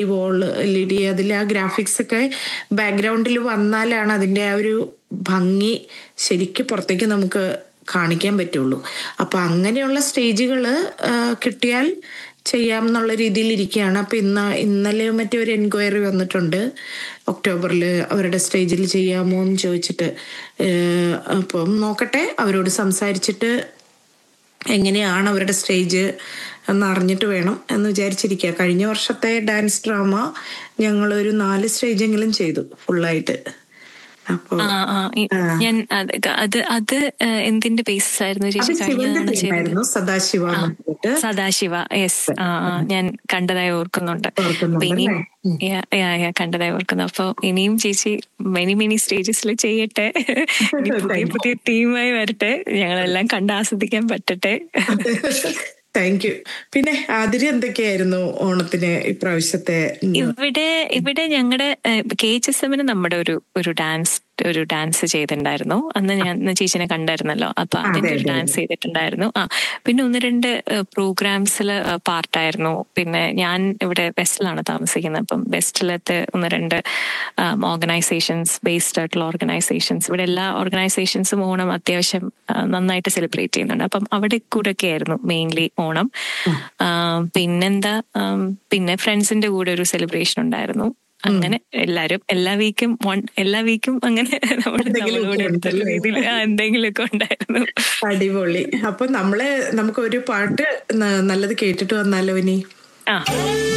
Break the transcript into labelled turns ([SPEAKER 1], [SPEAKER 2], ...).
[SPEAKER 1] Wall L E D അതിൽ ആ graphics ഒക്കെ ബാക്ക്ഗ്രൗണ്ടിൽ വന്നാലാണ് അതിൻ്റെ ആ ഒരു ഭംഗി ശരിക്കും പുറത്തേക്ക് നമുക്ക് കാണിക്കാൻ പറ്റുള്ളൂ അപ്പൊ അങ്ങനെയുള്ള സ്റ്റേജുകൾ കിട്ടിയാൽ ചെയ്യാം എന്നുള്ള രീതിയിൽ ഇരിക്കുകയാണ് അപ്പൊ ഇന്ന് ഇന്നലെ മറ്റേ ഒരു എൻക്വയറി വന്നിട്ടുണ്ട് ഒക്ടോബറിൽ അവരുടെ സ്റ്റേജിൽ ചെയ്യാമോ എന്ന് ചോദിച്ചിട്ട് ഏഹ് അപ്പം നോക്കട്ടെ അവരോട് സംസാരിച്ചിട്ട് എങ്ങനെയാണ് അവരുടെ സ്റ്റേജ് എന്ന് അറിഞ്ഞിട്ട് വേണം എന്ന് വിചാരിച്ചിരിക്കുക കഴിഞ്ഞ വർഷത്തെ ഡാൻസ് ഡ്രാമ ഞങ്ങൾ ഒരു നാല് സ്റ്റേജെങ്കിലും ചെയ്തു ഫുള്ളായിട്ട് അപ്പോൾ
[SPEAKER 2] ആ ആ ഈ- ഞാൻ അത് അത് അത് ഏഹ്, എന്തിന്റെ ബേസിസ് ആയിരുന്നു
[SPEAKER 1] അത്
[SPEAKER 2] ചേച്ചി
[SPEAKER 1] ശിവന്റെ
[SPEAKER 2] കഴിഞ്ഞതാണ് ചെയ്തത്
[SPEAKER 1] ടീമായിരുന്നു സദാശിവ എന്ന് പറഞ്ഞിട്ട്
[SPEAKER 2] സദാശിവ യെസ് ആ ആ ഞാൻ കണ്ടതായി ഓർക്കുന്നുണ്ട്
[SPEAKER 1] ഓർക്കുന്നുണ്ട്
[SPEAKER 2] അപ്പൊ ഇനിയും
[SPEAKER 1] അല്ലേ?
[SPEAKER 2] Yeah, yeah, yeah, കണ്ടതായി ഓർക്കുന്നു അപ്പൊ ഇനിയും ചേച്ചി മെനി മെനി സ്റ്റേജസിൽ ചെയ്യട്ടെ ഇനി പുതിയ പുതിയ ടീമായി വരട്ടെ ഞങ്ങളെല്ലാം കണ്ട് ആസ്വദിക്കാൻ പറ്റട്ടെ
[SPEAKER 1] താങ്ക് യു പിന്നെ ആതിരി എന്തൊക്കെയായിരുന്നു ഓണത്തിന് ഇപ്രാവശ്യത്തെ ഉം,
[SPEAKER 2] ഇവിടെ ഇവിടെ ഞങ്ങളുടെ കെ എച്ച് എസ് എമ്മിന് നമ്മുടെ ഒരു ഒരു ഡാൻസ് ഒരു ഡാൻസ് ചെയ്തിട്ടുണ്ടായിരുന്നു അന്ന് ഞാൻ അന്ന് ചേച്ചിനെ കണ്ടായിരുന്നല്ലോ അപ്പൊ അതിന്റെ ഒരു
[SPEAKER 1] അതെ,
[SPEAKER 2] ഡാൻസ് ചെയ്തിട്ടുണ്ടായിരുന്നു ആ പിന്നെ ഒന്ന് രണ്ട് പ്രോഗ്രാംസിൽ പാർട്ടായിരുന്നു പിന്നെ ഞാൻ ഇവിടെ വെസ്റ്റിലാണ് താമസിക്കുന്നത് അപ്പം വെസ്റ്റിലത്തെ ഒന്ന് രണ്ട് ഓർഗനൈസേഷൻസ് ബേസ്ഡ് ആയിട്ടുള്ള ഓർഗനൈസേഷൻസ് ഇവിടെ എല്ലാ ഓർഗനൈസേഷൻസും ഓണം അത്യാവശ്യം ആ, നന്നായിട്ട് സെലിബ്രേറ്റ് ചെയ്യുന്നുണ്ട് അപ്പം അവിടെ കൂടെ ഒക്കെ ആയിരുന്നു മെയിൻലി ഓണം ആ, പിന്നെന്താ ആം, പിന്നെ ഫ്രണ്ട്സിന്റെ കൂടെ ഒരു സെലിബ്രേഷൻ ഉണ്ടായിരുന്നു അങ്ങനെ എല്ലാരും എല്ലാ വീക്കും എല്ലാ വീക്കും അങ്ങനെ നമ്മുടെ
[SPEAKER 1] എന്തെങ്കിലും
[SPEAKER 2] നമ്മളോട് എടുത്തുള്ള രീതിയിൽ എന്തെങ്കിലുമൊക്കെ ഉണ്ടായിരുന്നു
[SPEAKER 1] അടിപൊളി അപ്പൊ നമ്മള് നമുക്ക് ഒരു പാട്ട് ന- നല്ലത് കേട്ടിട്ട് വന്നാലോ ഇനി
[SPEAKER 2] ആ